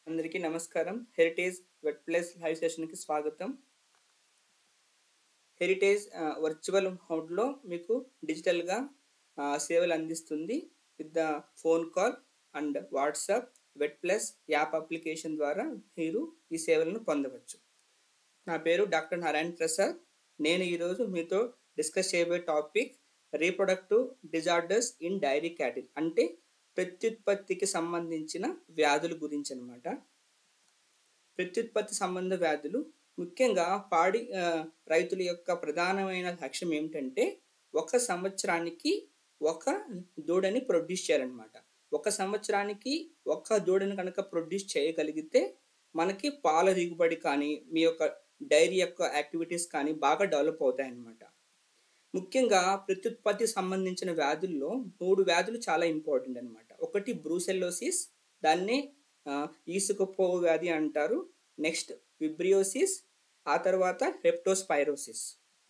అందరికీ నమస్కారం Heritage vet plus live సెషన్కి స్వాగతం హెరిటేజ్ ఆ, వర్చువల్ మోడ్లో మీకు డిజిటల్గా ఆ, సేవలు అందిస్తుంది with the phone call and WhatsApp vet plus app application ద్వారా మీరు ఈ సేవలను పొందవచ్చు నా పేరు డాక్టర్ నారాయణ ప్రసాద్ నేను ఈరోజు మీతో డిస్కస్ చేయబోయే topic reproductive disorders in dairy cattle అంటే ప్రత్యుత్పత్తికి సంబంధించిన వ్యాధుల గురించి అనమాట ప్రత్యుత్పత్తి సంబంధ వ్యాధులు ముఖ్యంగా పాడి ఆ, రైతుల యొక్క ప్రధానమైన లక్ష్యం ఏమిటంటే ఒక సంవత్సరానికి ఒక దూడని ప్రొడ్యూస్ చేయాలన్నమాట ఒక సంవత్సరానికి ఒక దూడని కనుక ప్రొడ్యూస్ చేయగలిగితే మనకి పాల దిగుబడి కానీ మీ యొక్క డైరీ యొక్క యాక్టివిటీస్ కానీ బాగా డెవలప్ అవుతాయి అన్నమాట ముఖ్యంగా ప్రత్యుత్పత్తి సంబంధించిన వ్యాధుల్లో మూడు వ్యాధులు చాలా ఇంపార్టెంట్ అన్నమాట ఒకటి బ్రూసెల్లోసిస్ దాన్ని ఆ, ఈసుకపోవు వ్యాధి అంటారు నెక్స్ట్ విబ్రియోసిస్ ఆ తర్వాత హెప్టోస్పైరోసిస్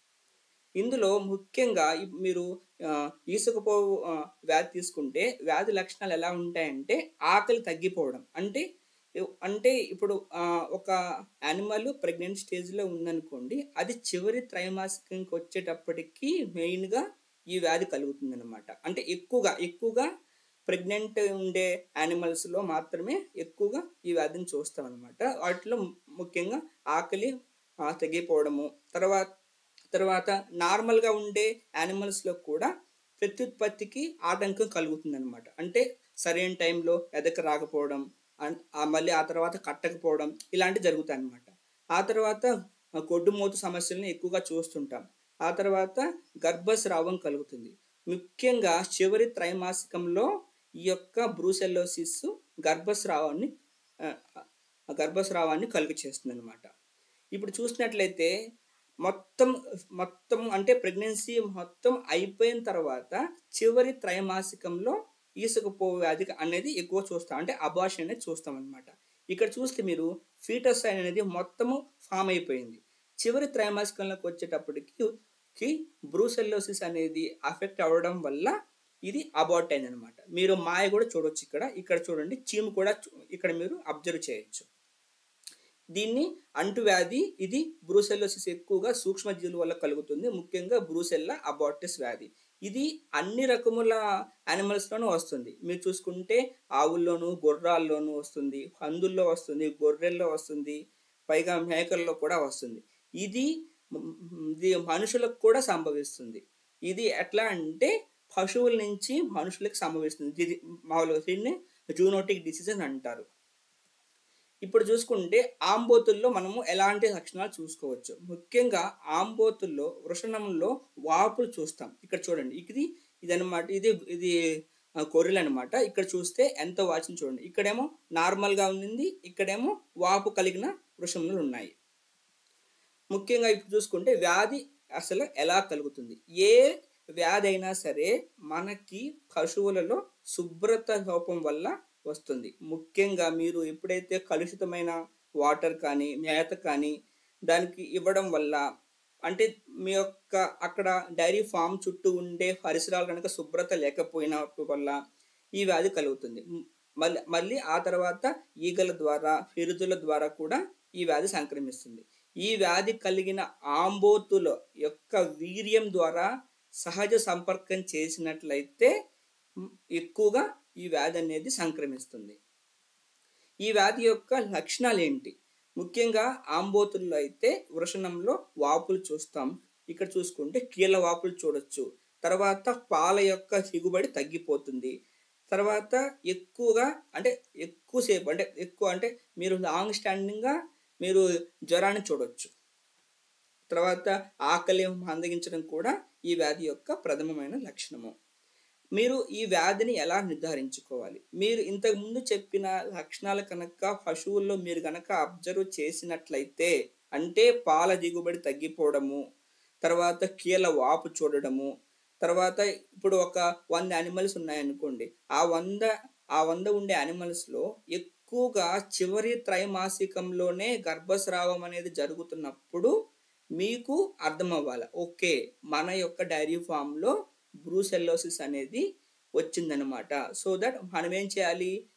ఇందులో ముఖ్యంగా ఇప్- మీరు ఆ, ఈసుకపోవు ఆ, వ్యాధి తీసుకుంటే వ్యాధి లక్షణాలు ఎలా ఉంటాయంటే ఆకలి తగ్గిపోవడం అంటే ఇవ్- అంటే ఇప్పుడు ఆ, ఒక యానిమల్ ప్రెగ్నెంట్ స్టేజ్లో ఉందనుకోండి అది చివరి త్రైమాసికంకి వచ్చేటప్పటికి మెయిన్గా ఈ వ్యాధి కలుగుతుంది అనమాట అంటే ఎక్కువగా ఎక్కువగా ప్రెగ్నెంట్ ఉండే యానిమల్స్లో మాత్రమే ఎక్కువగా ఈ వ్యాధిని చూస్తాం అనమాట వాటిలో ము- ముఖ్యంగా ఆకలి ఆ, తగ్గిపోవడము తర్వాత తర్వాత నార్మల్గా ఉండే యానిమల్స్లో కూడా ప్రత్యుత్పత్తికి ఆటంకం కలుగుతుంది అనమాట అంటే సరైన టైంలో ఎదక రాకపోవడం అన్- ఆ మళ్ళీ ఆ తర్వాత కట్టకపోవడం ఇలాంటివి జరుగుతాయి అనమాట ఆ తర్వాత ఆ, గొడ్డుమూత సమస్యలను ఎక్కువగా చూస్తుంటాం ఆ తర్వాత గర్భస్రావం కలుగుతుంది ముఖ్యంగా చివరి త్రైమాసికంలో ఈ యొక్క బ్రూసెల్లోసిస్ గర్భస్రావాన్ని ఆ, ఆ గర్భస్రావాన్ని కలుగు చేస్తుంది అనమాట ఇప్పుడు చూసినట్లయితే మొత్తం మొత్తం అంటే ప్రెగ్నెన్సీ మొత్తం అయిపోయిన తర్వాత చివరి త్రైమాసికంలో ఈసుకపోవు వ్యాధి అనేది ఎక్కువ చూస్తాం అంటే అబార్షన్ అనేది చూస్తాం అనమాట ఇక్కడ చూస్తే మీరు ఫీటస్ అనేది మొత్తము ఫామ్ అయిపోయింది చివరి త్రైమాసికంలోకి వచ్చేటప్పటికి కి బ్రూసెల్లోసిస్ అనేది అఫెక్ట్ అవ్వడం వల్ల ఇది అబార్ట్ అయింది అనమాట మీరు మాయ కూడా చూడొచ్చు ఇక్కడ ఇక్కడ చూడండి చీము కూడా చూ- ఇక్కడ మీరు అబ్జర్వ్ చేయొచ్చు దీన్ని అంటువ్యాధి ఇది బ్రూసెల్లోసిస్ ఎక్కువగా సూక్ష్మజీవుల వల్ల కలుగుతుంది ముఖ్యంగా బ్రూసెల్లా అబార్టిస్ వ్యాధి ఇది అన్ని రకముల యానిమల్స్లోనూ వస్తుంది మీరు చూసుకుంటే ఆవుల్లోనూ గుర్రాల్లోనూ వస్తుంది పందుల్లో వస్తుంది గొర్రెల్లో వస్తుంది పైగా మేకల్లో కూడా వస్తుంది ఇది మ్, ఇది మనుషులకు కూడా సంభవిస్తుంది ఇది ఎట్లా అంటే పశువుల నుంచి మనుషులకు సంభవిస్తుంది ఇది మామూలుగా దీన్ని జూనోటిక్ డిసీజ్ అని అంటారు ఇప్పుడు చూసుకుంటే ఆంబోతుల్లో మనము ఎలాంటి లక్షణాలు చూసుకోవచ్చు ముఖ్యంగా ఆంబోతుల్లో వృషణంలో వాపులు చూస్తాం ఇక్కడ చూడండి ఇది ఇదన్నమాట ఇది ఇది ఆ, గొర్రెలు అనమాట ఇక్కడ చూస్తే ఎంత వాచింది చూడండి ఇక్కడేమో నార్మల్గా ఉంది ఇక్కడేమో వాపు కలిగిన వృషణములు ఉన్నాయి ముఖ్యంగా ఇప్పుడు చూసుకుంటే వ్యాధి అసలు ఎలా కలుగుతుంది ఏ వ్యాధి అయినా సరే మనకి పశువులలో శుభ్రత లోపం వల్ల వస్తుంది ముఖ్యంగా మీరు ఎప్పుడైతే కలుషితమైన వాటర్ కానీ మేత కానీ దానికి ఇవ్వడం వల్ల అంటే మీ యొక్క అక్కడ డైరీ ఫామ్ చుట్టూ ఉండే పరిసరాలు కనుక శుభ్రత లేకపోయినట్టు వల్ల ఈ వ్యాధి కలుగుతుంది మ్, మళ్ళీ మళ్ళీ ఆ తర్వాత ఈగల ద్వారా ఫిరుదుల ద్వారా కూడా ఈ వ్యాధి సంక్రమిస్తుంది ఈ వ్యాధి కలిగిన ఆంబోతుల యొక్క వీర్యం ద్వారా సహజ సంపర్కం చేసినట్లయితే మ్, ఎక్కువగా ఈ వ్యాధి అనేది సంక్రమిస్తుంది ఈ వ్యాధి యొక్క లక్షణాలు ఏంటి ముఖ్యంగా ఆంబోతుల్లో అయితే వృషణంలో వాపులు చూస్తాం ఇక్కడ చూసుకుంటే కీళ్ళ వాపులు చూడొచ్చు తర్వాత పాల యొక్క దిగుబడి తగ్గిపోతుంది తర్వాత ఎక్కువగా అంటే ఎక్కువసేపు అంటే ఎక్కువ అంటే మీరు లాంగ్ స్టాండింగ్గా మీరు జ్వరాన్ని చూడొచ్చు తర్వాత ఆకలి మందగించడం కూడా ఈ వ్యాధి యొక్క ప్రథమమైన లక్షణము మీరు ఈ వ్యాధిని ఎలా నిర్ధారించుకోవాలి మీరు ఇంతకు ముందు చెప్పిన లక్షణాలు కనుక పశువుల్లో మీరు కనుక అబ్జర్వ్ చేసినట్లయితే అంటే పాల దిగుబడి తగ్గిపోవడము తర్వాత కీళ్ళ వాపు చూడడము తర్వాత ఇప్పుడు ఒక వంద యానిమల్స్ ఉన్నాయనుకోండి ఆ వంద ఆ వంద ఉండే యానిమల్స్లో ఎక్కువగా చివరి త్రైమాసికంలోనే గర్భస్రావం అనేది జరుగుతున్నప్పుడు మీకు అర్థం అవ్వాలి ఓకే మన యొక్క డైరీ ఫామ్లో బ్రూసెల్లోసిస్ అనేది వచ్చిందనమాట సో దట్ మనం ఏం చేయాలి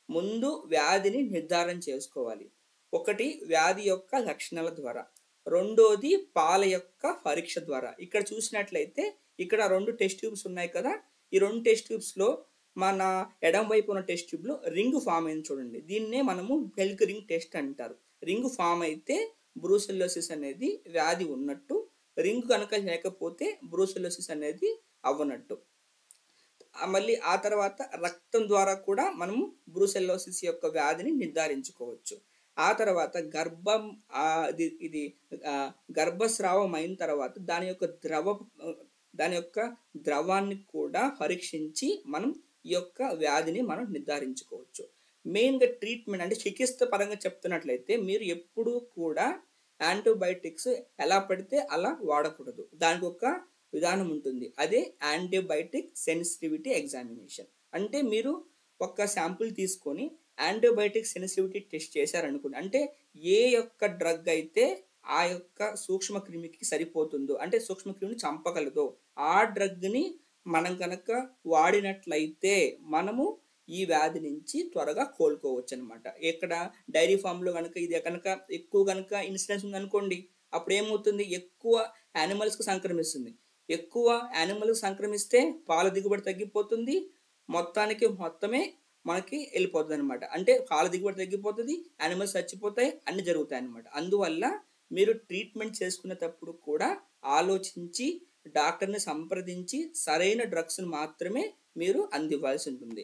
ముందు వ్యాధిని నిర్ధారణ చేసుకోవాలి ఒకటి వ్యాధి యొక్క లక్షణాల ద్వారా రెండోది పాల యొక్క పరీక్ష ద్వారా ఇక్కడ చూసినట్లయితే ఇక్కడ రెండు టెస్ట్ ట్యూబ్స్ ఉన్నాయి కదా ఈ రెండు టెస్ట్ ట్యూబ్స్లో మన ఎడం వైపు ఉన్న టెస్ట్ ట్యూబ్లో రింగ్ ఫామ్ అయింది చూడండి దీన్నే మనము బెల్క్ రింగ్ టెస్ట్ అంటారు రింగ్ ఫామ్ అయితే బ్రూసెల్లోసిస్ అనేది వ్యాధి ఉన్నట్టు రింగ్ కనుక లేకపోతే బ్రూసెల్లోసిస్ అనేది అవ్వనట్టు ఆ మళ్ళీ ఆ తర్వాత రక్తం ద్వారా కూడా మనము బ్రూసెల్లోసిస్ యొక్క వ్యాధిని నిర్ధారించుకోవచ్చు ఆ తర్వాత గర్భం ఆ, ఇది ఇది ఆ, గర్భస్రావం అయిన తర్వాత దాని యొక్క ద్రవ దాని యొక్క ద్రవాన్ని కూడా పరీక్షించి మనం ఈ యొక్క వ్యాధిని మనం నిర్ధారించుకోవచ్చు మెయిన్గా ట్రీట్మెంట్ అంటే చికిత్స పరంగా చెప్తున్నట్లయితే మీరు ఎప్పుడూ కూడా యాంటీబయాటిక్స్ ఎలా పడితే అలా వాడకూడదు దానికి ఒక విధానం ఉంటుంది అదే యాంటీబయాటిక్ సెన్సిటివిటీ ఎగ్జామినేషన్ అంటే మీరు ఒక శాంపుల్ తీసుకొని యాంటీబయాటిక్ సెన్సిటివిటీ టెస్ట్ చేశారనుకోండి అంటే ఏ యొక్క డ్రగ్ అయితే ఆ యొక్క సూక్ష్మ క్రిమికి సరిపోతుందో అంటే సూక్ష్మ క్రిమిని చంపగలదో ఆ డ్రగ్ని మనం కనుక వాడినట్లయితే మనము ఈ వ్యాధి నుంచి త్వరగా కోలుకోవచ్చు అనమాట ఇక్కడ డైరీ ఫామ్లో కనుక ఇది కనుక ఎక్కువ కనుక ఇన్సిడెన్స్ ఉందనుకోండి అప్పుడు ఏమవుతుంది ఎక్కువ యానిమల్స్కి సంక్రమిస్తుంది ఎక్కువ యానిమల్కి సంక్రమిస్తే పాల దిగుబడి తగ్గిపోతుంది మొత్తానికి మొత్తమే మనకి వెళ్ళిపోతుంది అనమాట అంటే పాల దిగుబడి తగ్గిపోతుంది యానిమల్స్ చచ్చిపోతాయి అన్ని జరుగుతాయి అనమాట అందువల్ల మీరు ట్రీట్మెంట్ చేసుకునేటప్పుడు కూడా ఆలోచించి డాక్టర్ని సంప్రదించి సరైన డ్రగ్స్ని మాత్రమే మీరు అందివ్వాల్సి ఉంటుంది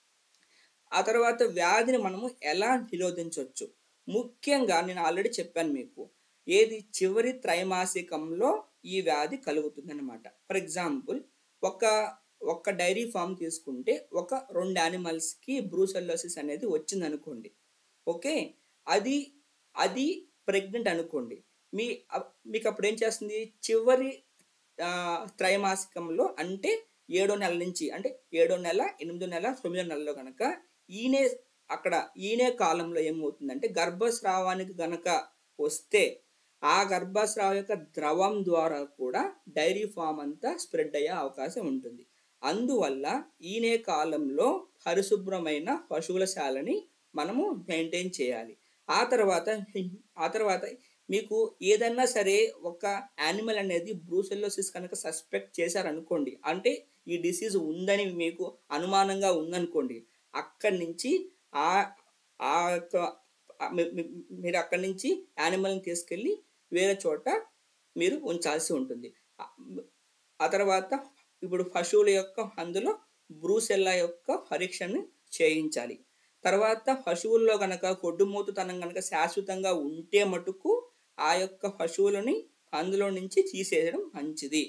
ఆ తర్వాత వ్యాధిని మనము ఎలా నిరోధించవచ్చు ముఖ్యంగా నేను ఆల్రెడీ చెప్పాను మీకు ఏది చివరి త్రైమాసికంలో ఈ వ్యాధి కలుగుతుంది అనమాట ఫర్ ఎగ్జాంపుల్ ఒక ఒక డైరీ ఫామ్ తీసుకుంటే ఒక రెండు యానిమల్స్కి బ్రూసెల్లోసిస్ అనేది వచ్చింది అనుకోండి ఓకే అది అది ప్రెగ్నెంట్ అనుకోండి మీ అ- మీకు అప్పుడు ఏం చేస్తుంది చివరి ఆ, త్రైమాసికంలో అంటే ఏడో నెల నుంచి అంటే ఏడో నెల ఎనిమిదో నెల తొమ్మిదో నెలలో కనుక ఈనే అక్కడ ఈనే కాలంలో ఏమవుతుందంటే గర్భస్రావానికి గనక వస్తే ఆ గర్భస్రావం యొక్క ద్రవం ద్వారా కూడా డైరీ ఫామ్ అంతా స్ప్రెడ్ అయ్యే అవకాశం ఉంటుంది అందువల్ల ఈనే కాలంలో పరిశుభ్రమైన పశువుల శాలని మనము మెయింటైన్ చేయాలి ఆ తర్వాత ఆ తర్వాత మీకు ఏదన్నా సరే ఒక యానిమల్ అనేది బ్రూసెల్లోసిస్ కనుక సస్పెక్ట్ చేశారనుకోండి అంటే ఈ డిసీజ్ ఉందని మీకు అనుమానంగా ఉందనుకోండి అక్కడి నుంచి ఆ ఆ యొక్క ఆ మీ- మీ- మీరు అక్కడి నుంచి యానిమల్ని తీసుకెళ్ళి వేరే చోట మీరు ఉంచాల్సి ఉంటుంది ఆ- ఆ తర్వాత ఇప్పుడు పశువుల యొక్క అందులో బ్రూసెల్లా యొక్క పరీక్షను చేయించాలి తర్వాత పశువుల్లో కనుక కొడ్డుమూతుతనం కనుక శాశ్వతంగా ఉంటే మటుకు ఆ యొక్క పశువులని అందులో నుంచి తీసేయడం మంచిది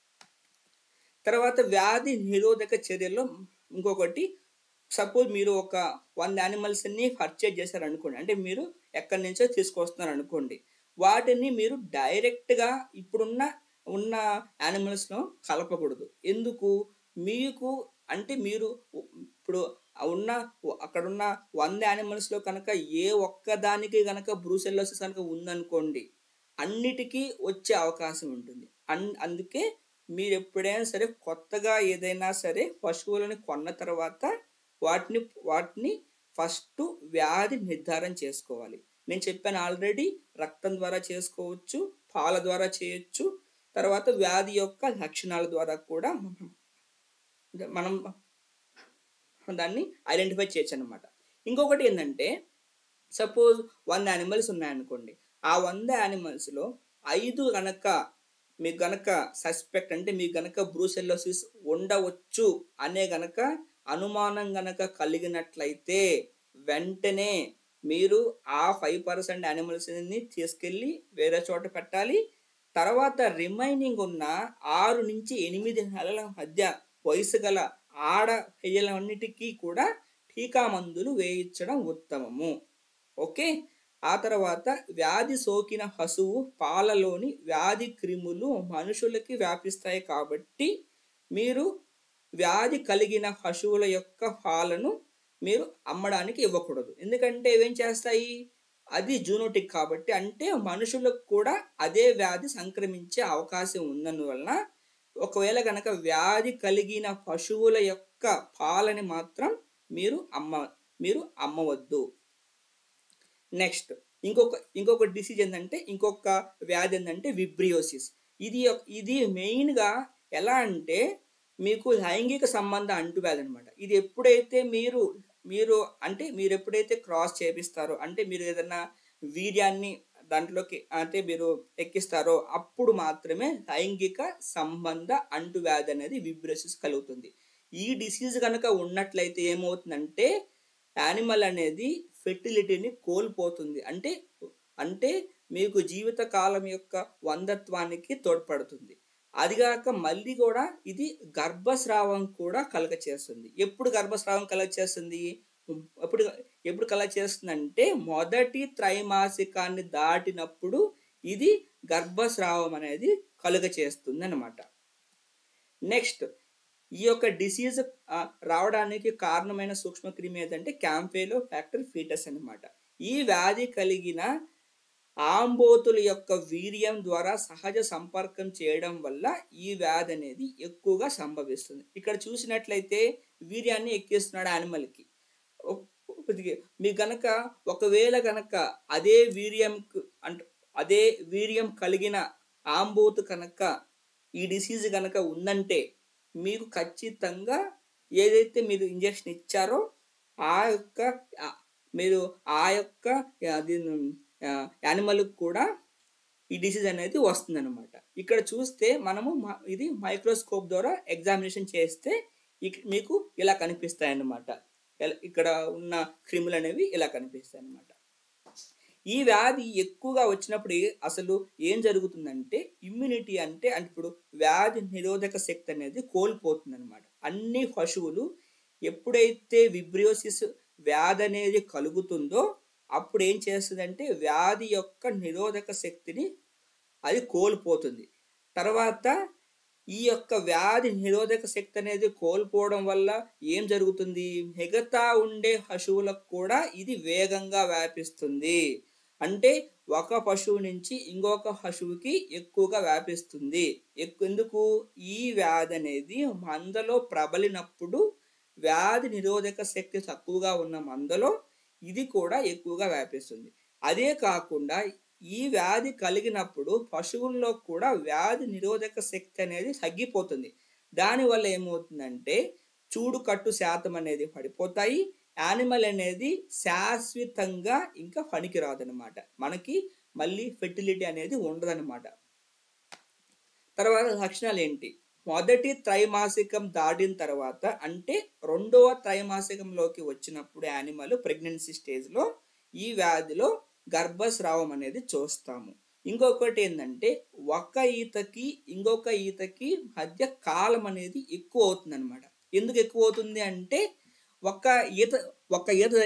తర్వాత వ్యాధి నిరోధక చర్యల్లో ఇంకొకటి సపోజ్ మీరు ఒక వంద యానిమల్స్ని పర్చేజ్ చేశారు అనుకోండి అంటే మీరు ఎక్కడి నుంచో తీసుకొస్తున్నారు అనుకోండి వాటిని మీరు డైరెక్ట్గా ఇప్పుడున్న ఉన్న యానిమల్స్లో కలపకూడదు ఎందుకు మీకు అంటే మీరు ఇప్పుడు ఉన్న అక్కడున్న వంద యానిమల్స్లో కనుక ఏ ఒక్కదానికి కనుక బ్రూసెల్లోసిస్ కనుక ఉందనుకోండి అన్నిటికీ వచ్చే అవకాశం ఉంటుంది అన్ అందుకే మీరు ఎప్పుడైనా సరే కొత్తగా ఏదైనా సరే పశువులను కొన్న తర్వాత వాటిని వాటిని ఫస్ట్ వ్యాధి నిర్ధారణ చేసుకోవాలి నేను చెప్పాను ఆల్రెడీ రక్తం ద్వారా చేసుకోవచ్చు పాల ద్వారా చేయొచ్చు తర్వాత వ్యాధి యొక్క లక్షణాల ద్వారా కూడా మనం దాన్ని ఐడెంటిఫై చేయొచ్చు అనమాట ఇంకొకటి ఏంటంటే సపోజ్ వంద యానిమల్స్ ఉన్నాయనుకోండి ఆ వంద యానిమల్స్లో ఐదు గనక మీకు గనక సస్పెక్ట్ అంటే మీకు గనక బ్రూసెల్లోసిస్ ఉండవచ్చు అనే గనక అనుమానం గనక కలిగినట్లయితే వెంటనే మీరు ఆ ఫైవ్ పర్సెంట్ యానిమల్స్ని తీసుకెళ్ళి వేరే చోట పెట్టాలి తర్వాత రిమైనింగ్ ఉన్న ఆరు నుంచి ఎనిమిది నెలల మధ్య వయసు గల ఆడ పెయ్యలన్నిటికీ కూడా టీకా మందులు వేయించడం ఉత్తమము ఓకే ఆ తర్వాత వ్యాధి సోకిన పశువు పాలలోని వ్యాధి క్రిములు మనుషులకి వ్యాపిస్తాయి కాబట్టి మీరు వ్యాధి కలిగిన పశువుల యొక్క పాలను మీరు అమ్మడానికి ఇవ్వకూడదు ఎందుకంటే ఇవేం చేస్తాయి అది జూనోటిక్ కాబట్టి అంటే మనుషులకు కూడా అదే వ్యాధి సంక్రమించే అవకాశం ఉన్నందువలన ఒకవేళ కనుక వ్యాధి కలిగిన పశువుల యొక్క పాలని మాత్రం మీరు అమ్మ మీరు అమ్మవద్దు నెక్స్ట్ ఇంకొక ఇంకొక డిసీజ్ ఏంటంటే ఇంకొక వ్యాధి ఏంటంటే విబ్రియోసిస్ ఇది ఒక- ఇది మెయిన్గా ఎలా అంటే మీకు లైంగిక సంబంధ అంటువ్యాధి అనమాట ఇది ఎప్పుడైతే మీరు మీరు అంటే మీరు ఎప్పుడైతే క్రాస్ చేపిస్తారో అంటే మీరు ఏదైనా వీర్యాన్ని దాంట్లోకి అంటే మీరు ఎక్కిస్తారో అప్పుడు మాత్రమే లైంగిక సంబంధ అంటువ్యాధి అనేది విబ్రియోసిస్ కలుగుతుంది ఈ డిసీజ్ కనుక ఉన్నట్లయితే ఏమవుతుందంటే యానిమల్ అనేది ఫెర్టిలిటీని కోల్పోతుంది అంటే అంటే మీకు జీవిత కాలం యొక్క వందత్వానికి తోడ్పడుతుంది అదిగాక మళ్ళీ కూడా ఇది గర్భస్రావం కూడా కలగ చేస్తుంది ఎప్పుడు గర్భస్రావం కలగ చేస్తుంది ఎప్పుడు ఎప్పుడు కలగ చేస్తుందంటే మొదటి త్రైమాసికాన్ని దాటినప్పుడు ఇది గర్భస్రావం అనేది కలుగ చేస్తుంది అనమాట నెక్స్ట్ ఈ యొక్క డిసీజ్ రావడానికి కారణమైన సూక్ష్మక్రిమి ఏదంటే క్యాంపేలో ఫ్యాక్టర్ ఫీటస్ అన్నమాట ఈ వ్యాధి కలిగిన ఆంబోతుల యొక్క వీర్యం ద్వారా సహజ సంపర్కం చేయడం వల్ల ఈ వ్యాధి అనేది ఎక్కువగా సంభవిస్తుంది ఇక్కడ చూసినట్లయితే వీర్యాన్ని ఎక్కిస్తున్నాడు యానిమల్కి మీకు గనక ఒకవేళ గనక అదే వీర్యం అంటే అదే వీర్యం కలిగిన ఆంబోతు కనుక ఈ డిసీజ్ కనుక ఉందంటే మీకు ఖచ్చితంగా ఏదైతే మీరు ఇంజెక్షన్ ఇచ్చారో ఆ యొక్క ఆ, మీరు ఆ యొక్క అది యానిమల్ కూడా ఈ డిసీజ్ అనేది వస్తుందన్నమాట ఇక్కడ చూస్తే మనము మ- ఇది మైక్రోస్కోప్ ద్వారా ఎగ్జామినేషన్ చేస్తే ఇక్- మీకు ఇలా కనిపిస్తాయి అన్నమాట ఎల- ఇక్కడ ఉన్న క్రిములు అనేవి ఇలా కనిపిస్తాయి అన్నమాట ఈ వ్యాధి ఎక్కువగా వచ్చినప్పుడు అసలు ఏం జరుగుతుందంటే ఇమ్యూనిటీ అంటే అంటే ఇప్పుడు వ్యాధి నిరోధక శక్తి అనేది కోల్పోతుంది అనమాట అన్ని పశువులు ఎప్పుడైతే విబ్రియోసిస్ వ్యాధి అనేది కలుగుతుందో అప్పుడు ఏం చేస్తుందంటే వ్యాధి యొక్క నిరోధక శక్తిని అది కోల్పోతుంది తర్వాత ఈ యొక్క వ్యాధి నిరోధక శక్తి అనేది కోల్పోవడం వల్ల ఏం జరుగుతుంది మిగతా ఉండే పశువులకు కూడా ఇది వేగంగా వ్యాపిస్తుంది అంటే ఒక పశువు నుంచి ఇంకొక పశువుకి ఎక్కువగా వ్యాపిస్తుంది ఎక్కు- ఎందుకు ఈ వ్యాధి అనేది మందలో ప్రబలినప్పుడు వ్యాధి నిరోధక శక్తి తక్కువగా ఉన్న మందలో ఇది కూడా ఎక్కువగా వ్యాపిస్తుంది అదే కాకుండా ఈ వ్యాధి కలిగినప్పుడు పశువుల్లో కూడా వ్యాధి నిరోధక శక్తి అనేది తగ్గిపోతుంది దానివల్ల ఏమవుతుందంటే చూడు కట్టు శాతం అనేది పడిపోతాయి యానిమల్ అనేది శాశ్వతంగా ఇంకా పనికిరాదనమాట మనకి మళ్ళీ ఫెర్టిలిటీ అనేది ఉండదన్నమాట తర్వాత లక్షణాలు ఏంటి మొదటి త్రైమాసికం దాటిన తర్వాత అంటే రెండవ త్రైమాసికంలోకి వచ్చినప్పుడు యానిమల్ ప్రెగ్నెన్సీ స్టేజ్లో ఈ వ్యాధిలో గర్భస్రావం అనేది చూస్తాము ఇంకొకటి ఏంటంటే ఒక ఈతకి ఇంకొక ఈతకి మధ్య కాలం అనేది ఎక్కువ అవుతుంది అనమాట ఎందుకు ఎక్కువ అవుతుంది అంటే ఒక ఈత ఒక ఈత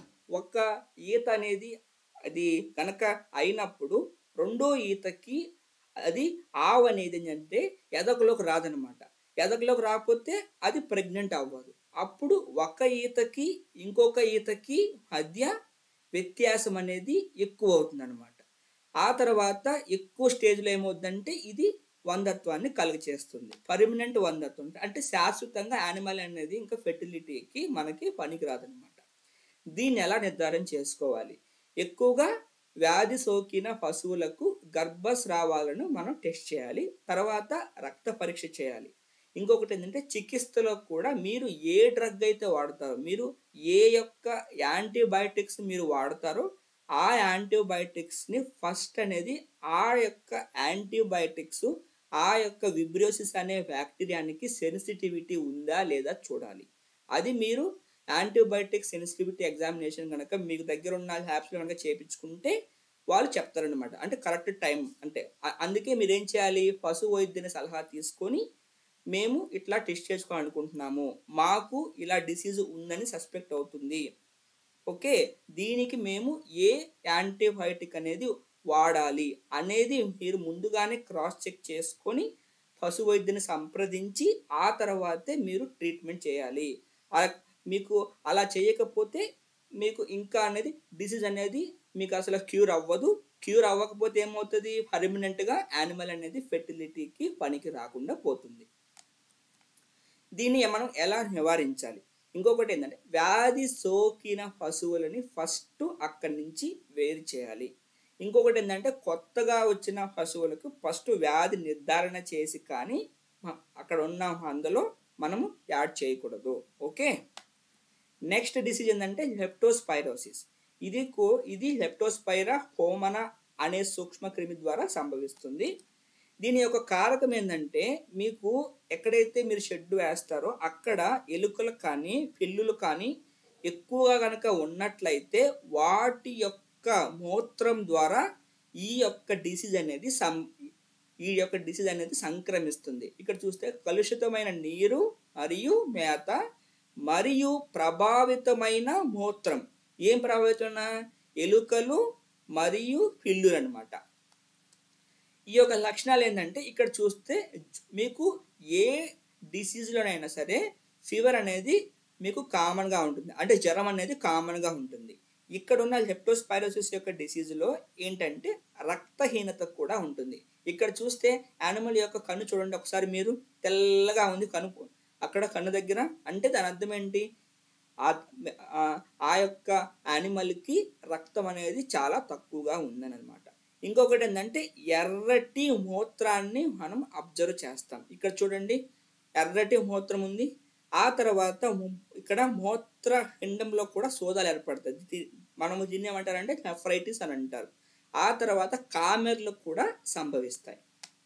ఒక ఈత అనేది అది కనుక అయినప్పుడు రెండో ఈతకి అది ఆవు అనేది ఏంటంటే ఎదకలోకి రాదనమాట ఎదకలోకి రాకపోతే అది ప్రెగ్నెంట్ అవ్వదు అప్పుడు ఒక ఈతకి ఇంకొక ఈతకి మధ్య వ్యత్యాసం అనేది ఎక్కువ అవుతుంది అనమాట ఆ తర్వాత ఎక్కువ స్టేజ్లో ఏమవుతుందంటే ఇది వందత్వాన్ని కలుగచేస్తుంది పర్మనెంట్ వందత్వం అంటే శాశ్వతంగా యానిమల్ అనేది ఇంకా ఫెర్టిలిటీకి మనకి పనికిరాదనమాట దీన్ని ఎలా నిర్ధారణ చేసుకోవాలి ఎక్కువగా వ్యాధి సోకిన పశువులకు గర్భస్రావాలను మనం టెస్ట్ చేయాలి తర్వాత రక్త పరీక్ష చేయాలి ఇంకొకటి ఏంటంటే చికిత్సలో కూడా మీరు ఏ డ్రగ్ అయితే వాడతారో మీరు ఏ యొక్క యాంటీబయాటిక్స్ మీరు వాడతారో ఆ యాంటీబయాటిక్స్ని ఫస్ట్ అనేది ఆ యొక్క యాంటీబయాటిక్స్ ఆ యొక్క విబ్రియోసిస్ అనే బ్యాక్టీరియానికి సెన్సిటివిటీ ఉందా లేదా చూడాలి అది మీరు యాంటీబయాటిక్ సెన్సిటివిటీ ఎగ్జామినేషన్ కనుక మీకు దగ్గర ఉన్న ల్యాబ్స్లో కనుక చేయించుకుంటే వాళ్ళు చెప్తారనమాట అంటే కరెక్ట్ టైం అంటే అ- అందుకే మీరు ఏం చేయాలి పశు వైద్యుని సలహా తీసుకొని మేము ఇట్లా టెస్ట్ చేసుకోవాలనుకుంటున్నాము మాకు ఇలా డిసీజ్ ఉందని సస్పెక్ట్ అవుతుంది ఓకే దీనికి మేము ఏ యాంటీబయాటిక్ అనేది వాడాలి అనేది మీరు ముందుగానే క్రాస్ చెక్ చేసుకొని పశు వైద్యుని సంప్రదించి ఆ తర్వాతే మీరు ట్రీట్మెంట్ చేయాలి ఆ- మీకు అలా చేయకపోతే మీకు ఇంకా అనేది డిసీజ్ అనేది మీకు అసలు క్యూర్ అవ్వదు క్యూర్ అవ్వకపోతే ఏమవుతుంది పర్మనెంట్గా యానిమల్ అనేది ఫెర్టిలిటీకి పనికి రాకుండా పోతుంది దీన్ని మనం ఎలా నివారించాలి ఇంకొకటి ఏంటంటే వ్యాధి సోకిన పశువులని ఫస్ట్ అక్కడి నుంచి వేరు చేయాలి ఇంకొకటి ఏంటంటే కొత్తగా వచ్చిన పశువులకు ఫస్ట్ వ్యాధి నిర్ధారణ చేసి కానీ మ- అక్కడ ఉన్న అందులో మనము యాడ్ చేయకూడదు ఓకే నెక్స్ట్ డిసీజ్ ఏంటంటే లెప్టోస్పైరోసిస్ ఇది కో ఇది లెప్టోస్పైరా హోమన అనే సూక్ష్మ క్రిమి ద్వారా సంభవిస్తుంది దీని యొక్క కారకం ఏంటంటే మీకు ఎక్కడైతే మీరు షెడ్ వేస్తారో అక్కడ ఎలుకలు కానీ పిల్లులు కానీ ఎక్కువగా కనుక ఉన్నట్లయితే వాటి యొక్క మూత్రం ద్వారా ఈ యొక్క డిసీజ్ అనేది సం ఈ యొక్క డిసీజ్ అనేది సంక్రమిస్తుంది ఇక్కడ చూస్తే కలుషితమైన నీరు మరియు మేత మరియు ప్రభావితమైన మూత్రం ఏం ప్రభావితమైన ఎలుకలు మరియు పిల్లులు అనమాట ఈ యొక్క లక్షణాలు ఏంటంటే ఇక్కడ చూస్తే మీకు ఏ డిసీజ్లోనైనా సరే ఫీవర్ అనేది మీకు కామన్గా ఉంటుంది అంటే జ్వరం అనేది కామన్గా ఉంటుంది ఇక్కడ ఉన్న లెప్టోస్పైరోసిస్ యొక్క డిసీజ్లో ఏంటంటే రక్తహీనత కూడా ఉంటుంది ఇక్కడ చూస్తే యానిమల్ యొక్క కన్ను చూడండి ఒకసారి మీరు తెల్లగా ఉంది కను అక్కడ కన్ను దగ్గర అంటే దాని అర్థం ఏంటి ఆ- ఆ- ఆ యొక్క యానిమల్కి రక్తం అనేది చాలా తక్కువగా ఉందన్నమాట ఇంకొకటి ఏంటంటే ఎర్రటి మూత్రాన్ని మనం అబ్జర్వ్ చేస్తాం ఇక్కడ చూడండి ఎర్రటి మూత్రం ఉంది ఆ తర్వాత ము- ఇక్కడ మూత్ర పిండంలో కూడా సోదాలు ఏర్పడుతుంది దీ- మనము దీన్ని ఏమంటారంటే నెఫ్రైటిస్ అని అంటారు ఆ తర్వాత కామెర్లు కూడా సంభవిస్తాయి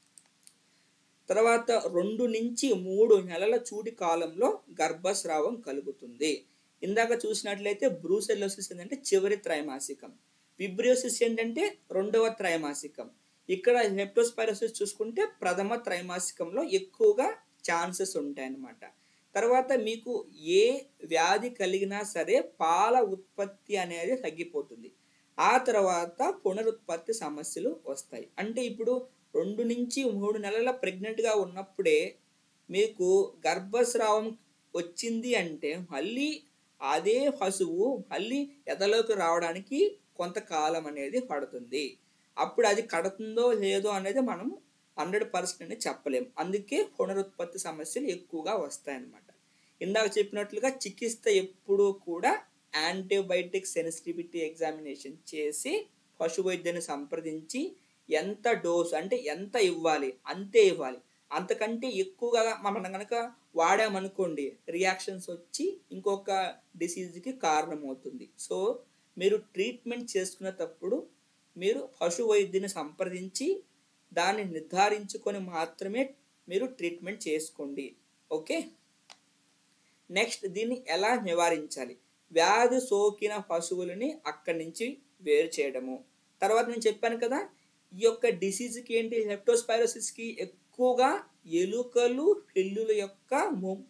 తర్వాత రెండు నుంచి మూడు నెలల చూడి కాలంలో గర్భస్రావం కలుగుతుంది ఇందాక చూసినట్లయితే బ్రూసెల్లోసిస్ ఏంటంటే చివరి త్రైమాసికం విబ్రియోసిస్ ఏంటంటే రెండవ త్రైమాసికం ఇక్కడ లెప్టోస్పైరోసిస్ చూసుకుంటే ప్రథమ త్రైమాసికంలో ఎక్కువగా ఛాన్సెస్ ఉంటాయన్నమాట తర్వాత మీకు ఏ వ్యాధి కలిగినా సరే పాల ఉత్పత్తి అనేది తగ్గిపోతుంది ఆ తర్వాత పునరుత్పత్తి సమస్యలు వస్తాయి అంటే ఇప్పుడు రెండు నుంచి మూడు నెలల ప్రెగ్నెంట్గా ఉన్నప్పుడే మీకు గర్భస్రావం వచ్చింది అంటే మళ్ళీ అదే పశువు మళ్ళీ ఎదలోకి రావడానికి కొంతకాలం అనేది పడుతుంది అప్పుడు అది కడుతుందో లేదో అనేది మనం హండ్రెడ్ పర్సెంట్ అనేది చెప్పలేం అందుకే పునరుత్పత్తి సమస్యలు ఎక్కువగా వస్తాయన్నమాట ఇందాక చెప్పినట్లుగా చికిత్స ఎప్పుడూ కూడా యాంటీబయాటిక్ సెన్సిటివిటీ ఎగ్జామినేషన్ చేసి పశు వైద్యుని సంప్రదించి ఎంత డోసు అంటే ఎంత ఇవ్వాలి అంతే ఇవ్వాలి అంతకంటే ఎక్కువగా మనం కనుక వాడామనుకోండి రియాక్షన్స్ వచ్చి ఇంకొక డిసీజ్కి కారణమవుతుంది సో మీరు ట్రీట్మెంట్ చేసుకునేటప్పుడు మీరు పశు వైద్యుని సంప్రదించి దాన్ని నిర్ధారించుకొని మాత్రమే మీరు ట్రీట్మెంట్ చేసుకోండి ఓకే నెక్స్ట్ దీన్ని ఎలా నివారించాలి వ్యాధి సోకిన పశువులని అక్కడి నుంచి వేరు చేయడము తర్వాత నేను చెప్పాను కదా ఈ యొక్క డిసీజ్కి ఏంటి హెప్టోస్పైరోసిస్కి ఎక్కువగా ఎలుకలు పిల్లుల యొక్క మూ-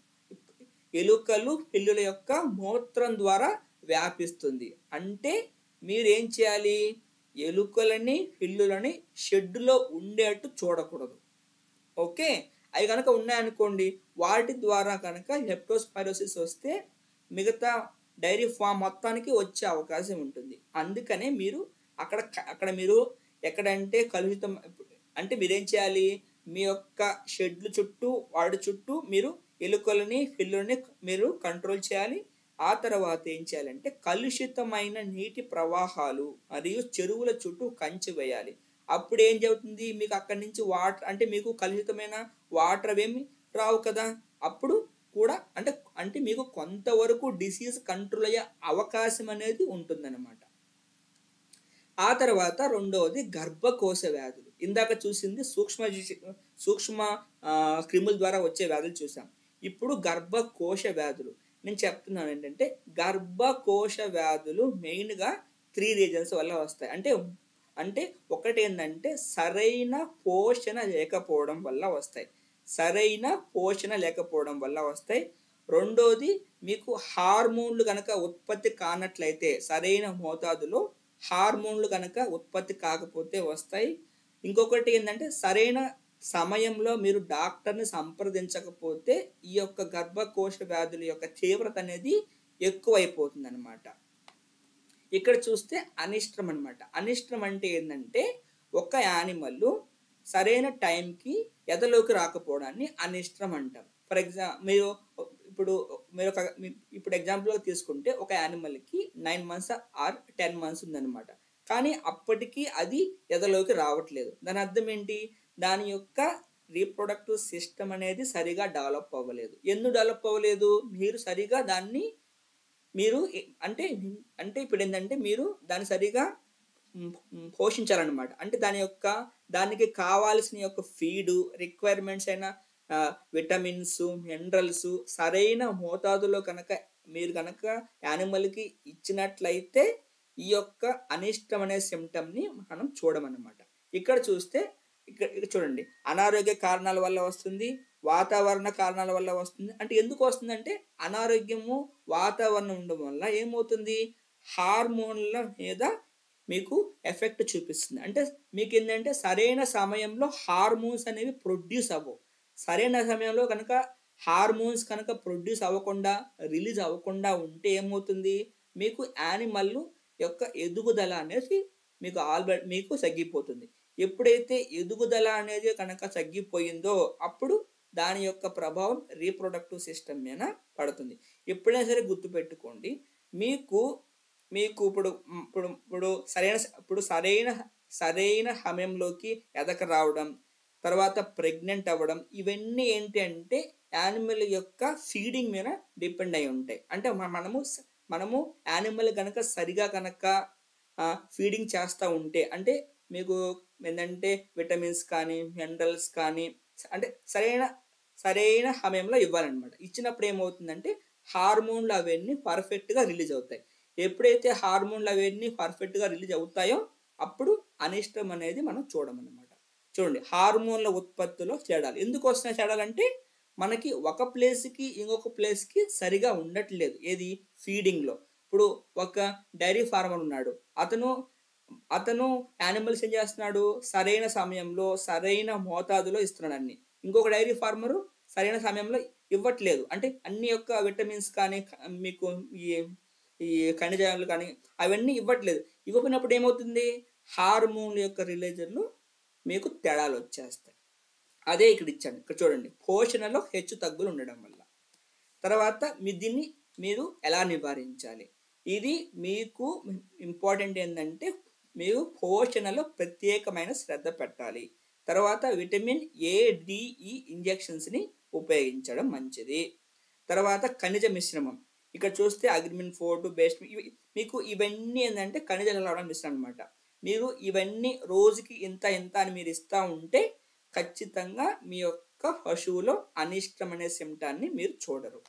ఎలుకలు పిల్లుల యొక్క మూత్రం ద్వారా వ్యాపిస్తుంది అంటే మీరు ఏం చేయాలి ఎలుకలని పిల్లులని షెడ్డులో ఉండేట్టు చూడకూడదు ఓకే అవి కనుక ఉన్నాయనుకోండి వాటి ద్వారా కనుక లెప్టోస్పైరోసిస్ వస్తే మిగతా డైరీ ఫామ్ మొత్తానికి వచ్చే అవకాశం ఉంటుంది అందుకనే మీరు అక్కడ అక్కడ మీరు ఎక్కడంటే కలుషితం అంటే మీరేం చేయాలి మీ యొక్క షెడ్లు చుట్టూ వాడి చుట్టూ మీరు ఎలుకలని పిల్లులని మీరు కంట్రోల్ చేయాలి ఆ తర్వాత ఏం చేయాలంటే కలుషితమైన నీటి ప్రవాహాలు మరియు చెరువుల చుట్టూ కంచె వేయాలి అప్పుడు ఏం జరుగుతుంది మీకు అక్కడి నుంచి వాటర్ అంటే మీకు కలుషితమైన వాటర్ అవేమి రావు కదా అప్పుడు కూడా అంటే అంటే మీకు కొంతవరకు డిసీజ్ కంట్రోల్ అయ్యే అవకాశం అనేది ఉంటుందన్నమాట ఆ తర్వాత రెండవది గర్భకోశ వ్యాధులు ఇందాక చూసింది సూక్ష్మ జీవి- సూక్ష్మ ఆ, క్రిముల ద్వారా వచ్చే వ్యాధులు చూసాం ఇప్పుడు గర్భకోశ వ్యాధులు నేను చెప్తున్నాను ఏంటంటే గర్భకోశ వ్యాధులు మెయిన్గా త్రీ రీజన్స్ వల్ల వస్తాయి అంటే అంటే ఒకటి ఏంటంటే సరైన పోషణ లేకపోవడం వల్ల వస్తాయి సరైన పోషణ లేకపోవడం వల్ల వస్తాయి రెండోది మీకు హార్మోన్లు కనుక ఉత్పత్తి కానట్లయితే సరైన మోతాదులో హార్మోన్లు కనుక ఉత్పత్తి కాకపోతే వస్తాయి ఇంకొకటి ఏంటంటే సరైన సమయంలో మీరు డాక్టర్ని సంప్రదించకపోతే ఈ యొక్క గర్భకోశ వ్యాధుల యొక్క తీవ్రత అనేది ఎక్కువైపోతుంది అనమాట ఇక్కడ చూస్తే అనిష్టం అనమాట అనిష్టం అంటే ఏంటంటే ఒక యానిమల్ సరైన టైంకి ఎదలోకి రాకపోవడాన్ని అనిష్టం అంటాం ఫర్ ఎగ్జాంపుల్ మీరు ఇప్పుడు మీరు ఒక మీ- ఇప్పుడు ఎగ్జాంపుల్గా తీసుకుంటే ఒక యానిమల్కి nine months or ten months ఉందన్నమాట కానీ అప్పటికి అది ఎదలోకి రావట్లేదు దాని అర్థం ఏంటి దాని యొక్క రీప్రొడక్టివ్ సిస్టమ్ అనేది సరిగా డెవలప్ అవ్వలేదు ఎందుకు డెవలప్ అవ్వలేదు మీరు సరిగా దాన్ని మీరు ఎ- అంటే అంటే ఇప్పుడు ఏంటంటే మీరు దాన్ని సరిగా మ్, మ్, పోషించాలన్నమాట అంటే దాని యొక్క దానికి కావాల్సిన యొక్క ఫీడు రిక్వైర్మెంట్స్ అయిన విటమిన్స్ మినరల్స్ సరైన మోతాదులో కనుక మీరు కనుక యానిమల్కి ఇచ్చినట్లయితే ఈ యొక్క అనిష్టం అనే సిమ్టమ్ని మనం చూడమన్నమాట ఇక్కడ చూస్తే ఇక్కడ ఇక్కడ చూడండి అనారోగ్య కారణాల వల్ల వస్తుంది వాతావరణ కారణాల వల్ల వస్తుంది అంటే ఎందుకు వస్తుందంటే అనారోగ్యము వాతావరణం ఉండడం వల్ల ఏమవుతుంది హార్మోన్ల మీద మీకు ఎఫెక్ట్ చూపిస్తుంది అంటే మీకు ఏంటంటే సరైన సమయంలో హార్మోన్స్ అనేవి ప్రొడ్యూస్ అవ్వవు సరైన సమయంలో కనుక హార్మోన్స్ కనుక ప్రొడ్యూస్ అవ్వకుండా రిలీజ్ అవ్వకుండా ఉంటే ఏమవుతుంది మీకు యానిమల్ యొక్క ఎదుగుదల అనేది మీకు ఆల్రెడీ మీకు తగ్గిపోతుంది ఎప్పుడైతే ఎదుగుదల అనేది కనుక తగ్గిపోయిందో అప్పుడు దాని యొక్క ప్రభావం రీప్రొడక్టివ్ సిస్టమ్ మీద పడుతుంది ఎప్పుడైనా సరే గుర్తుపెట్టుకోండి మీకు మీకు ఇప్పుడు ఇప్పుడు ఇప్పుడు సరైన ఇప్పుడు సరైన సరైన సమయంలోకి ఎదక రావడం తర్వాత ప్రెగ్నెంట్ అవ్వడం ఇవన్నీ ఏంటి అంటే యానిమల్ యొక్క ఫీడింగ్ మీద డిపెండ్ అయి ఉంటాయి అంటే మ- మనము స- మనము యానిమల్ కనుక సరిగా కనుక ఫీడింగ్ చేస్తూ ఉంటే అంటే మీకు ఏంటంటే విటమిన్స్ కానీ మినరల్స్ కానీ స- అంటే సరైన సరైన సమయంలో ఇవ్వాలన్నమాట ఇచ్చినప్పుడు ఏమవుతుందంటే హార్మోన్లు అవన్నీ పర్ఫెక్ట్గా రిలీజ్ అవుతాయి ఎప్పుడైతే హార్మోన్లు అవన్నీ పర్ఫెక్ట్గా రిలీజ్ అవుతాయో అప్పుడు అనిష్టం అనేది మనం చూడమన్నమాట చూడండి హార్మోన్ల ఉత్పత్తిలో తేడాలు ఎందుకు వస్తున్నాయి తేడాలు అంటే మనకి ఒక ప్లేస్కి ఇంకొక ప్లేస్కి సరిగా ఉండట్లేదు ఏది ఫీడింగ్లో ఇప్పుడు ఒక డైరీ ఫార్మర్ ఉన్నాడు అతను అతను యానిమల్స్ ఏం చేస్తున్నాడు సరైన సమయంలో సరైన మోతాదులో ఇస్తున్నాడు అన్ని ఇంకొక డైరీ ఫార్మరు సరైన సమయంలో ఇవ్వట్లేదు అంటే అన్ని యొక్క విటమిన్స్ కానీ క- మీకు ఈ ఈ ఖనిజాలు కానీ అవన్నీ ఇవ్వట్లేదు ఇవ్వకపోయినప్పుడు ఏమవుతుంది హార్మోన్ల యొక్క రిలేజన్లు మీకు తేడాలు వచ్చేస్తాయి అదే ఇక్కడ ఇచ్చాను ఇక్కడ చూడండి పోషణలో హెచ్చు తగ్గులు ఉండడం వల్ల తర్వాత మీ దీన్ని మీరు ఎలా నివారించాలి ఇది మీకు ఇంపార్టెంట్ ఏంటంటే మీరు పోషణలో ప్రత్యేకమైన శ్రద్ధ పెట్టాలి తర్వాత విటమిన్ ఏ డిఈ ఇంజెక్షన్స్ని ఉపయోగించడం మంచిది తర్వాత ఖనిజ మిశ్రమం ఇక్కడ చూస్తే అగ్రిమిన్ ఫోర్ట్ బేస్ట్ ఇవి మీకు ఇవన్నీ ఏంటంటే ఖనిజ లవణ మిశ్రమం అనమాట మీరు ఇవన్నీ రోజుకి ఇంత ఇంత అని మీరు ఇస్తూ ఉంటే ఖచ్చితంగా మీ యొక్క పశువులో అనిష్టం అనే సిమ్టాన్ని మీరు చూడరు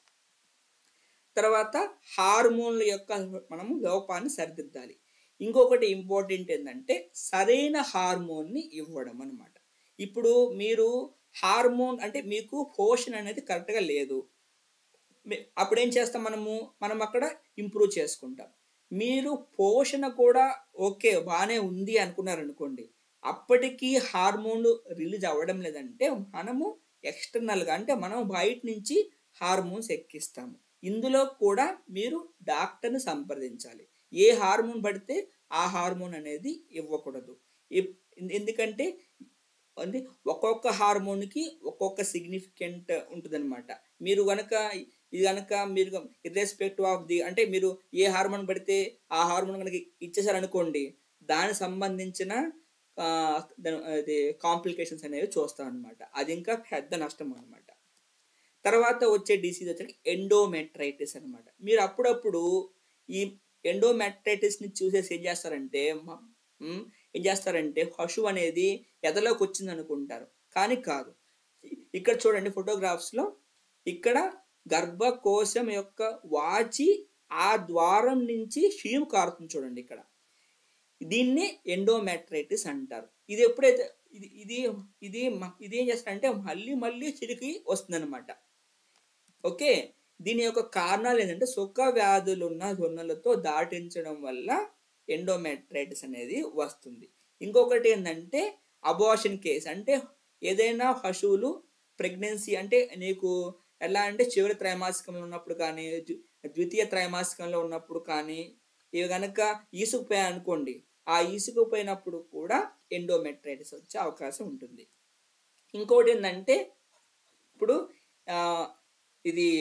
తర్వాత హార్మోన్ల యొక్క మనము లోపాన్ని సరిదిద్దాలి ఇంకొకటి ఇంపార్టెంట్ ఏంటంటే సరైన హార్మోన్ని ఇవ్వడం అనమాట ఇప్పుడు మీరు హార్మోన్ అంటే మీకు పోషణ అనేది కరెక్ట్గా లేదు మీ- అప్పుడు ఏం చేస్తాం మనము మనం అక్కడ ఇంప్రూవ్ చేసుకుంటాం మీరు పోషణ కూడా ఓకే బాగానే ఉంది అనుకున్నారు అనుకోండి అప్పటికి హార్మోన్లు రిలీజ్ అవ్వడం లేదంటే మనము ఎక్స్టర్నల్గా అంటే మనం బయట నుంచి హార్మోన్స్ ఎక్కిస్తాము ఇందులో కూడా మీరు డాక్టర్ని సంప్రదించాలి ఏ హార్మోన్ పడితే ఆ హార్మోన్ అనేది ఇవ్వకూడదు ఎప్- ఎందుకంటే అంటే ఒక్కొక్క హార్మోన్కి ఒక్కొక్క సిగ్నిఫికెంట్ ఉంటుందన్నమాట మీరు కనుక ఇది కనుక మీరు ఇర్రెస్పెక్టివ్ ఆఫ్ ది అంటే మీరు ఏ హార్మోన్ పడితే ఆ హార్మోన్ కనుక ఇచ్చేసారనుకోండి దానికి సంబంధించిన ఆ, దాని- అది కాంప్లికేషన్స్ అనేవి చూస్తాం అనమాట అది ఇంకా పెద్ద నష్టం అనమాట తర్వాత వచ్చే డిసీజ్ వచ్చి ఎండోమెట్రైటిస్ అన్నమాట మీరు అప్పుడప్పుడు ఈ ఎండోమెట్రైటిస్ని చూసేసి ఏం చేస్తారంటే మ- మ్, ఏం చేస్తారంటే పశువు అనేది ఎదలోకి వచ్చింది అనుకుంటారు కానీ కాదు ఇక్కడ చూడండి ఫోటోగ్రాఫ్స్లో ఇక్కడ గర్భకోశం యొక్క వాచి ఆ ద్వారం నుంచి షీమ్ కారుతుంది చూడండి ఇక్కడ దీన్ని ఎండోమెట్రైటిస్ అంటారు ఇది ఎప్పుడైతే ఇది ఇది ఇది మ- ఇది ఏం చేస్తారంటే మళ్ళీ మళ్ళీ చిరికి వస్తుందన్నమాట ఓకే దీని యొక్క కారణాలు ఏంటంటే సుఖ వ్యాధులు ఉన్న జొన్నలతో దాటించడం వల్ల ఎండోమెట్రైటిస్ అనేది వస్తుంది ఇంకొకటి ఏంటంటే అబార్షన్ కేస్ అంటే ఏదైనా పశువులు ప్రెగ్నెన్సీ అంటే నీకు ఎలా అంటే చివరి త్రైమాసికంలో ఉన్నప్పుడు కానీ ద్వి- ద్వితీయ త్రైమాసికంలో ఉన్నప్పుడు కానీ ఇవి కనుక ఈసుకుపోయాయి అనుకోండి ఆ ఈసుకుపోయినప్పుడు కూడా ఎండోమెట్రైటిస్ వచ్చే అవకాశం ఉంటుంది ఇంకోటి ఏంటంటే ఇప్పుడు ఆ, ఇది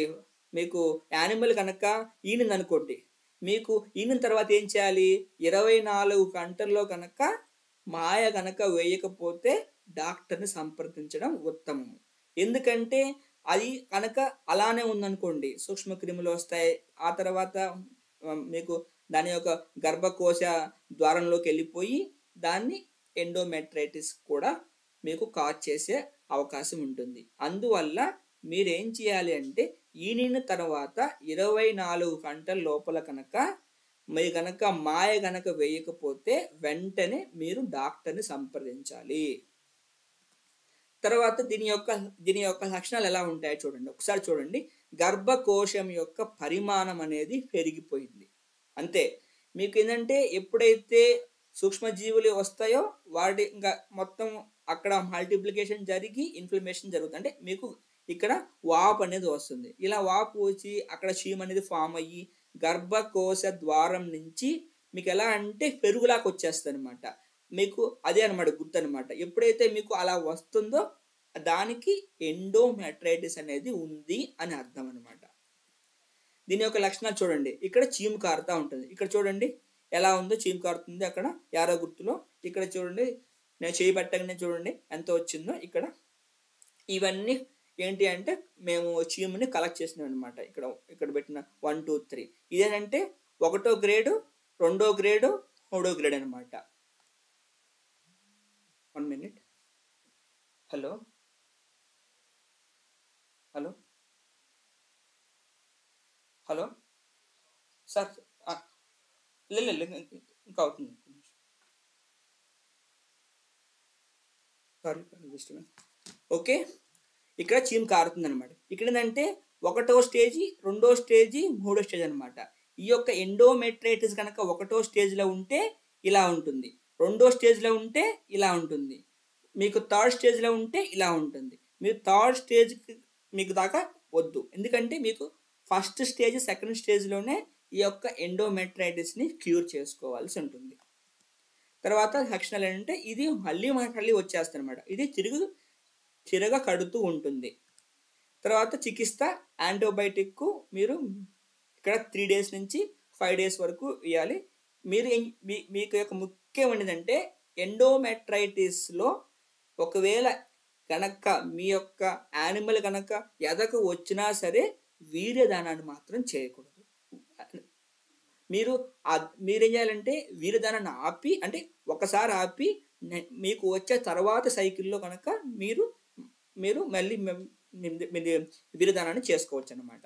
మీకు యానిమల్ కనుక ఈనింది అనుకోండి మీకు ఈనిన తర్వాత ఏం చేయాలి ఇరవై నాలుగు గంటల్లో కనుక మాయ కనుక వేయకపోతే డాక్టర్ని సంప్రదించడం ఉత్తమము ఎందుకంటే అది కనుక అలానే ఉందనుకోండి సూక్ష్మ క్రిములు వస్తాయి ఆ తర్వాత ఆ, మీకు దాని యొక్క గర్భకోశ ద్వారంలోకి వెళ్ళిపోయి దాన్ని ఎండోమెట్రైటిస్ కూడా మీకు కాజ్ చేసే అవకాశం ఉంటుంది అందువల్ల మీరేం చేయాలి అంటే ఈనిన తర్వాత ఇరవై నాలుగు గంటల లోపల కనుక మీరు కనుక మాయ కనుక వేయకపోతే వెంటనే మీరు డాక్టర్ని సంప్రదించాలి తర్వాత దీని యొక్క దీని యొక్క లక్షణాలు ఎలా ఉంటాయో చూడండి ఒకసారి చూడండి గర్భకోశం యొక్క పరిమాణం అనేది పెరిగిపోయింది అంతే మీకు ఏంటంటే ఎప్పుడైతే సూక్ష్మజీవులు వస్తాయో వాటి ఇంకా మొత్తం అక్కడ మల్టిప్లికేషన్ జరిగి ఇన్ఫ్లమేషన్ జరుగుతుంది అంటే మీకు ఇక్కడ వాపు అనేది వస్తుంది ఇలా వాపు వచ్చి అక్కడ చీమ అనేది ఫామ్ అయ్యి గర్భకోశ ద్వారం నుంచి మీకు ఎలా అంటే పెరుగులాగా వచ్చేస్తుంది అనమాట మీకు అదే అనమాట గుర్తు అనమాట ఎప్పుడైతే మీకు అలా వస్తుందో దానికి ఎండోమెట్రైటిస్ అనేది ఉంది అని అర్థం అనమాట దీని యొక్క లక్షణాలు చూడండి ఇక్కడ చీము కారుతా ఉంటుంది ఇక్కడ చూడండి ఎలా ఉందో చీము కారుతుంది అక్కడ యారో గుర్తులో ఇక్కడ చూడండి నేను చేయి పెట్టగానే చూడండి ఎంత వచ్చిందో ఇక్కడ ఇవన్నీ ఏంటి అంటే మేము చీముని కలెక్ట్ చేసినాం అనమాట ఇక్కడ ఇక్కడ పెట్టిన వన్ టూ త్రీ ఇదేంటంటే ఒకటో గ్రేడు రెండో గ్రేడు మూడో గ్రేడ్ అనమాట one minute hello hello hello sir ఆ, లే లే, లే, ఇంకా అవుతుంది సారీ డిస్టర్బెన్స్ ఓకే ఇక్కడ చీమ్ కారుతుంది అనమాట ఇక్కడ ఏంటంటే ఒకటో స్టేజీ రెండో స్టేజీ మూడో స్టేజ్ అనమాట ఈ యొక్క ఎండోమెట్రైటిస్ కనుక ఒకటో స్టేజ్లో ఉంటే ఇలా ఉంటుంది రెండో స్టేజ్లో ఉంటే ఇలా ఉంటుంది మీకు థర్డ్ స్టేజ్లో ఉంటే ఇలా ఉంటుంది మీరు థర్డ్ స్టేజ్కి మీకు దాకా వద్దు ఎందుకంటే మీకు ఫస్ట్ స్టేజ్ సెకండ్ స్టేజ్లోనే ఈ యొక్క ఎండోమెట్రైటిస్ని క్యూర్ చేసుకోవాల్సి ఉంటుంది తర్వాత లక్షణాలు ఏంటంటే ఇది మళ్ళీ మళ్ళీ వచ్చేస్తుంది అనమాట ఇది తిరుగు తిరగ కడుతూ ఉంటుంది తర్వాత చికిత్స యాంటీబయాటిక్ మీరు ఇక్కడ త్రీ డేస్ నుంచి ఫైవ్ డేస్ వరకు ఇవ్వాలి మీరు ఏం- మీ- మీకు యొక్క ముఖ్యమైనదంటే ఎండోమెట్రైటిస్లో ఒకవేళ కనుక మీ యొక్క యానిమల్ కనుక ఎదకు వచ్చినా సరే వీర్యదానాన్ని మాత్రం చేయకూడదు మీరు ఆ- మీరేం చేయాలంటే వీర్యదానాన్ని ఆపి అంటే ఒకసారి ఆపి నె- మీకు వచ్చే తర్వాత సైకిల్లో కనుక మీరు మీరు మళ్ళీ మెం- మీ- మీ వీర్యదానాన్ని చేసుకోవచ్చు అనమాట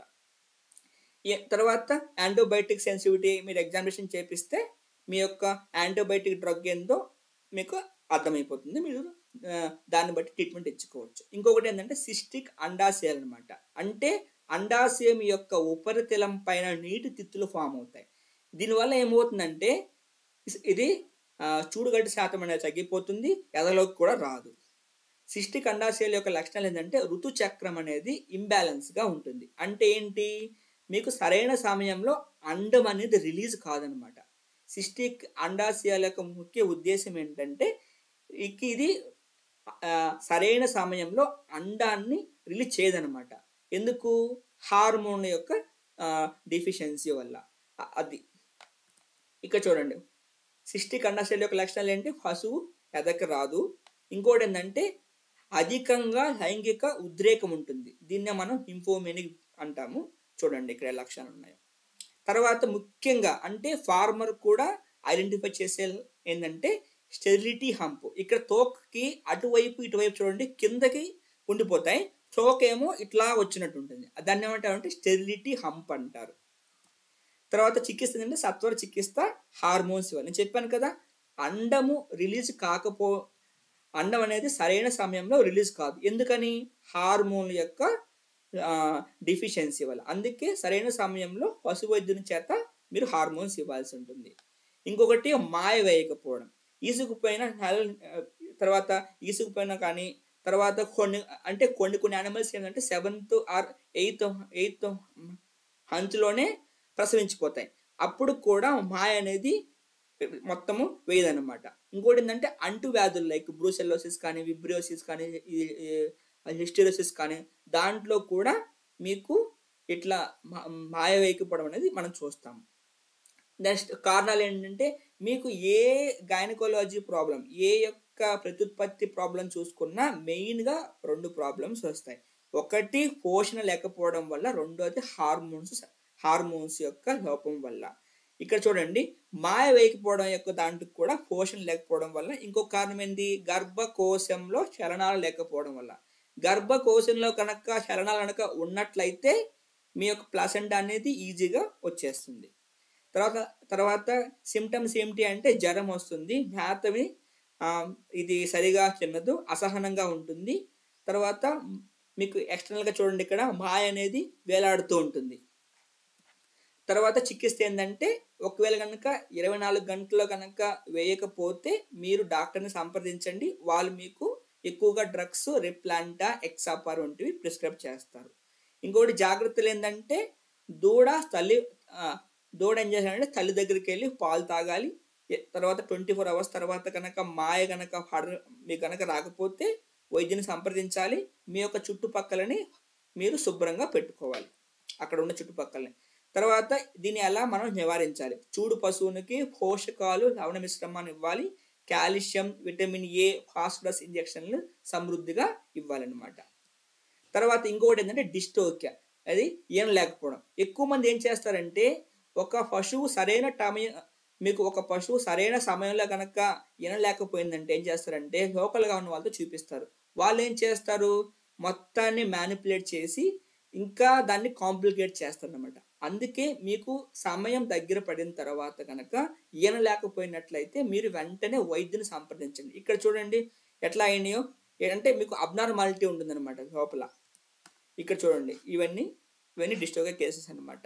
తర్వాత యాంటీబయాటిక్ సెన్సిటివిటీ మీరు ఎగ్జామినేషన్ చేపిస్తే మీ యొక్క యాంటీబయాటిక్ డ్రగ్ ఏందో మీకు అర్థమైపోతుంది మీరు ఆ, దాన్ని బట్టి ట్రీట్మెంట్ ఇచ్చుకోవచ్చు ఇంకొకటి ఏంటంటే సిస్టిక్ అండాశయాలు అనమాట అంటే అండాశయం యొక్క ఉపరితలం పైన నీటి తిత్తులు ఫామ్ అవుతాయి దీనివల్ల ఏమవుతుందంటే ఇస్- ఇది ఆ, చూడుగడ్డ శాతం అనేది తగ్గిపోతుంది ఎదలోకి కూడా రాదు సిస్టిక్ అండాశయాల యొక్క లక్షణాలు ఏంటంటే ఋతుచక్రం అనేది ఇంబ్యాలెన్స్గా ఉంటుంది అంటే ఏంటి మీకు సరైన సమయంలో అండం అనేది రిలీజ్ కాదనమాట సిస్టిక్ అండాశయాల యొక్క ముఖ్య ఉద్దేశం ఏంటంటే ఇక ఇది ఆ, సరైన సమయంలో అండాన్ని రిలీజ్ చేయదనమాట ఎందుకు హార్మోన్ యొక్క డిఫిషియన్సీ వల్ల అ- అది ఇక్కడ చూడండి సిస్టిక్ అండాశయాల యొక్క లక్షణాలు ఏంటి పశువు ఎదక రాదు ఇంకోటి ఏంటంటే అధికంగా లైంగిక ఉద్రేకం ఉంటుంది దీన్నే మనం హింఫోమెనిక్ అంటాము చూడండి ఇక్కడ ఏ లక్షణాలు ఉన్నాయో తర్వాత ముఖ్యంగా అంటే ఫార్మర్ కూడా ఐడెంటిఫై చేసే ఏంటంటే స్టెరిలిటీ హంప్ ఇక్కడ తోకకి అటువైపు ఇటువైపు చూడండి కిందకి ఉండిపోతాయి తోక ఏమో ఇట్లా వచ్చినట్టు ఉంటుంది దాన్ని ఏమంటారంటే స్టెరిలిటీ హంప్ అంటారు తర్వాత చికిత్స ఏంటంటే సత్వర చికిత్స హార్మోన్స్ ఇవ్వాలి నేను చెప్పాను కదా అండము రిలీజ్ కాకపో అండం అనేది సరైన సమయంలో రిలీజ్ కాదు ఎందుకని హార్మోన్ యొక్క డిఫిషియన్సీ వల్ల అందుకే సరైన సమయంలో పశు వైద్యుని చేత మీరు హార్మోన్స్ ఇవ్వాల్సి ఉంటుంది ఇంకొకటి మాయ వేయకపోవడం ఈసుకుపోయిన నెల- తర్వాత ఈసుకుపోయిన కానీ తర్వాత కొన్ని అంటే కొన్ని కొన్ని యానిమల్స్ ఏంటంటే సెవెంత్ ఆర్ ఎయిత్ ఎయిత్ హంచ్లోనే ప్రసవించిపోతాయి అప్పుడు కూడా మాయ అనేది మొత్తము వేయదన్నమాట ఇంకోటి ఏంటంటే అంటు వ్యాధులు లైక్ బ్రూసెల్లోసిస్ కానీ విబ్రియోసిస్ కానీ హిస్టెరోసిస్ కానీ దాంట్లో కూడా మీకు ఇట్లా మా- మాయ వేయకపోవడం అనేది మనం చూస్తాం నెక్స్ట్ కారణాలు ఏంటంటే మీకు ఏ గైనకాలజీ ప్రాబ్లం ఏ యొక్క ప్రత్యుత్పత్తి ప్రాబ్లం చూసుకున్నా మెయిన్గా రెండు ప్రాబ్లమ్స్ వస్తాయి ఒకటి పోషణ లేకపోవడం వల్ల రెండోది హార్మోన్స్ హార్మోన్స్ యొక్క లోపం వల్ల ఇక్కడ చూడండి మాయ వేయకపోవడం యొక్క దాంట్లో కూడా పోషణ లేకపోవడం వల్ల ఇంకొక కారణం ఏంటి గర్భకోశంలో చలనాలు లేకపోవడం వల్ల గర్భకోశంలో కనుక చలనాలు కనుక ఉన్నట్లయితే మీ యొక్క ప్లాసెంటా అనేది ఈజీగా వచ్చేస్తుంది తర్వాత తర్వాత సిమ్టమ్స్ ఏమిటి అంటే జ్వరం వస్తుంది మేతవి ఆ, ఇది సరిగా తిన్నదు అసహనంగా ఉంటుంది తర్వాత మీకు ఎక్స్టర్నల్గా చూడండి ఇక్కడ మాయ అనేది వేలాడుతూ ఉంటుంది తర్వాత చికిత్స ఏంటంటే ఒకవేళ కనుక ఇరవై నాలుగు గంటల్లో కనుక వేయకపోతే మీరు డాక్టర్ని సంప్రదించండి వాళ్ళు మీకు ఎక్కువగా డ్రగ్స్ రిప్లాంటా ఎక్సాపార్ వంటివి ప్రిస్క్రైబ్ చేస్తారు ఇంకోటి జాగ్రత్తలు ఏంటంటే దూడ తల్లి ఆ, దూడ ఏం చేయాలంటే తల్లి దగ్గరికి వెళ్ళి పాలు తాగాలి ఎ- తర్వాత ట్వంటీ ఫోర్ అవర్స్ తర్వాత కనుక మాయ కనుక పడ మీకు కనుక రాకపోతే వైద్యుని సంప్రదించాలి మీ యొక్క చుట్టుపక్కలని మీరు శుభ్రంగా పెట్టుకోవాలి అక్కడ ఉన్న చుట్టుపక్కలని తర్వాత దీన్ని ఎలా మనం నివారించాలి చూడు పశువునికి పోషకాలు లవణ మిశ్రమాన్ని ఇవ్వాలి కాల్షియం విటమిన్ ఏ ఫాస్ఫరస్ ఇంజెక్షన్లు సమృద్ధిగా ఇవ్వాలన్నమాట తర్వాత ఇంకొకటి ఏంటంటే డిస్టోకియా అది ఏం లేకపోవడం ఎక్కువ మంది ఏం చేస్తారంటే ఒక పశువు సరైన టమయ మీకు ఒక పశువు సరైన సమయంలో కనుక వినలేకపోయిందంటే ఏం చేస్తారంటే లోకల్గా ఉన్న వాళ్ళతో చూపిస్తారు వాళ్ళు ఏం చేస్తారు మొత్తాన్ని మ్యానిపులేట్ చేసి ఇంకా దాన్ని కాంప్లికేట్ చేస్తారన్నమాట అందుకే మీకు సమయం దగ్గర పడిన తర్వాత కనుక ఈనలేకపోయినట్లయితే మీరు వెంటనే వైద్యుని సంప్రదించండి ఇక్కడ చూడండి ఎట్లా అయినాయో అంటే మీకు అబ్నార్మాలిటీ ఉంటుందన్నమాట లోపల ఇక్కడ చూడండి ఇవన్నీ ఇవన్నీ డిస్టోగా కేసెస్ అన్నమాట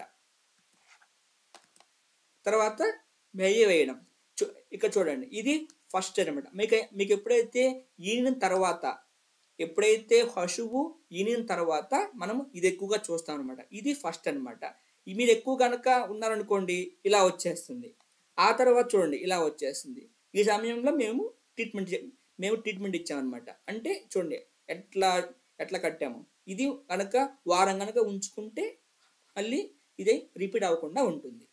తర్వాత వెయ్యి వేయడం చూ- ఇక్కడ చూడండి ఇది ఫస్ట్ అనమాట మీకు మీకు ఎప్పుడైతే ఈనిన తర్వాత ఎప్పుడైతే పశువు ఈనిన తర్వాత మనం ఇది ఎక్కువగా చూస్తాం అనమాట ఇది ఫస్ట్ అనమాట మీరు ఎక్కువ కనుక ఉన్నారనుకోండి ఇలా వచ్చేస్తుంది ఆ తర్వాత చూడండి ఇలా వచ్చేస్తుంది ఈ సమయంలో మేము ట్రీట్మెంట్ చే- మేము ట్రీట్మెంట్ ఇచ్చామన్నమాట అంటే చూడండి ఎట్లా ఎట్లా కట్టాము ఇది కనుక వారం కనుక ఉంచుకుంటే మళ్ళీ ఇదే రిపీట్ అవ్వకుండా ఉంటుంది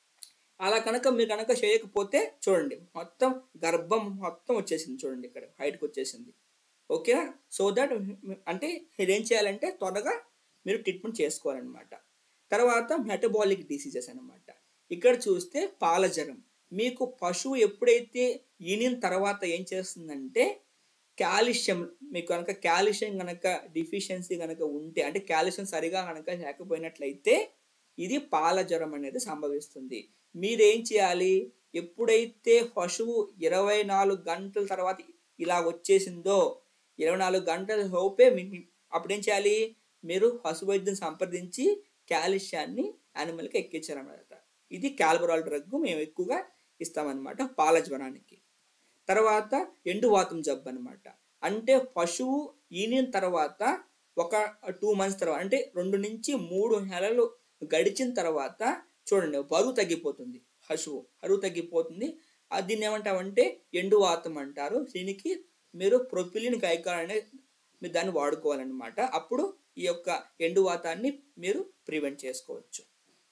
అలా కనుక మీరు కనుక చేయకపోతే చూడండి మొత్తం గర్భం మొత్తం వచ్చేసింది చూడండి ఇక్కడ హైట్కి వచ్చేసింది ఓకేనా సో దట్ అంటే మీరు ఏం చేయాలంటే త్వరగా మీరు ట్రీట్మెంట్ చేసుకోవాలన్నమాట తర్వాత మెటబాలిక్ డిసీజెస్ అన్నమాట ఇక్కడ చూస్తే పాలజరం మీకు పశువు ఎప్పుడైతే ఈనిన తర్వాత ఏం చేస్తుందంటే కాల్షియం మీకు కనుక కాల్షియం కనుక డిఫిషియన్సీ కనుక ఉంటే అంటే కాల్షియం సరిగా కనుక లేకపోయినట్లయితే ఇది పాల జ్వరం అనేది సంభవిస్తుంది మీరేం చేయాలి ఎప్పుడైతే పశువు ఇరవై నాలుగు గంటల తర్వాత ఇలా వచ్చేసిందో ఇరవై నాలుగు గంటల లోపే మీ- మీ- అప్పుడేం చేయాలి మీరు పశు వైద్యం సంప్రదించి కాల్షియాన్ని యానిమల్కి ఎక్కించారన్నమాట ఇది క్యాల్బరాల్ డ్రగ్ మేము ఎక్కువగా ఇస్తామన్నమాట పాల జ్వరానికి తర్వాత ఎండువాతం జబ్బు అనమాట అంటే పశువు ఈనిన తర్వాత ఒక టూ మంత్స్ తర్వాత అంటే రెండు నుంచి మూడు నెలలు గడిచిన తర్వాత చూడండి బరువు తగ్గిపోతుంది పశువు బరువు తగ్గిపోతుంది అది దీన్ని ఏమంటామంటే ఎండువాతం అంటారు దీనికి మీరు ప్రొపిలిన్ గైకాల్ అనే మీరు దాన్ని వాడుకోవాలన్నమాట అప్పుడు ఈ యొక్క ఎండువాతాన్ని మీరు ప్రివెంట్ చేసుకోవచ్చు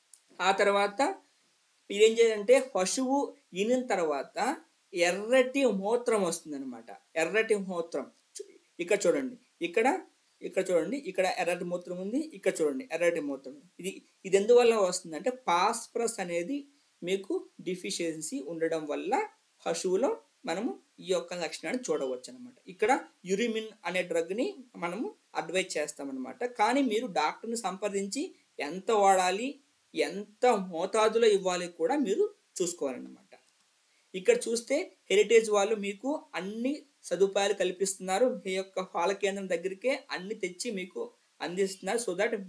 ఆ తర్వాత మీరేం చేయాలంటే పశువు ఈనిన తర్వాత ఎర్రటి మూత్రం వస్తుందన్నమాట ఎర్రటి మూత్రం చు- ఇక్కడ చూడండి ఇక్కడ ఇక్కడ చూడండి ఇక్కడ ఎర్రటి మూత్రం ఉంది ఇక్కడ చూడండి ఎర్రటి మూత్రం ఉంది. ఇది ఇది ఎందువల్ల వస్తుందంటే పాస్పరస్ అనేది మీకు డిఫిషియన్సీ ఉండడం వల్ల పశువులో మనము ఈ యొక్క లక్షణాన్ని చూడవచ్చు అనమాట ఇక్కడ యురిమిన్ అనే డ్రగ్ని మనము అడ్వైజ్ చేస్తామన్నమాట కానీ మీరు డాక్టర్ని సంప్రదించి ఎంత వాడాలి ఎంత మోతాదులో ఇవ్వాలి కూడా మీరు చూసుకోవాలన్నమాట ఇక్కడ చూస్తే హెరిటేజ్ వాళ్ళు మీకు అన్ని సదుపాయాలు కల్పిస్తున్నారు మీ యొక్క పాల కేంద్రం దగ్గరికే అన్ని తెచ్చి మీకు అందిస్తున్నారు సో దట్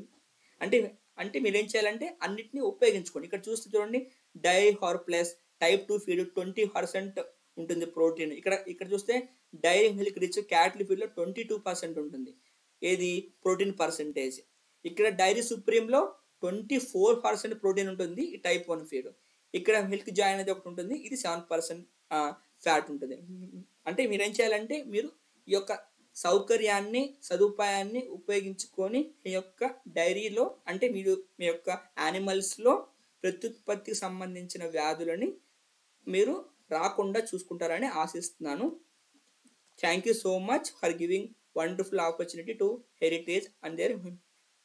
అంటే అంటే మీరు ఏం చేయాలంటే అన్నిటిని ఉపయోగించుకోండి ఇక్కడ చూస్తే చూడండి డై హార్ plus type two feed twenty percent ఉంటుంది ప్రోటీన్ ఇక్కడ ఇక్కడ చూస్తే డైరీ మిల్క్ రిచ్ క్యాటిల్ ఫీడ్లో ట్వంటీ టూ పర్సెంట్ ఉంటుంది ఏది ప్రోటీన్ పర్సెంటేజ్ ఇక్కడ డైరీ సుప్రీంలో ట్వంటీ ఫోర్ పర్సెంట్ ప్రోటీన్ ఉంటుంది ఈ టైప్ వన్ ఫీడ్ ఇక్కడ మిల్క్ జాయ్ అనేది ఒకటి ఉంటుంది ఇది సెవెన్ పర్సెంట్ ఫ్యాట్ ఉంటుంది అంటే మీరు ఏం చేయాలంటే మీరు ఈ యొక్క సౌకర్యాన్ని సదుపాయాన్ని ఉపయోగించుకొని మీ యొక్క డైరీలో అంటే మీరు మీ యొక్క యానిమల్స్లో ప్రత్యుత్పత్తికి సంబంధించిన వ్యాధులని మీరు రాకుండా చూసుకుంటారని ఆశిస్తున్నాను thank you so much for giving wonderful opportunity to Heritage and there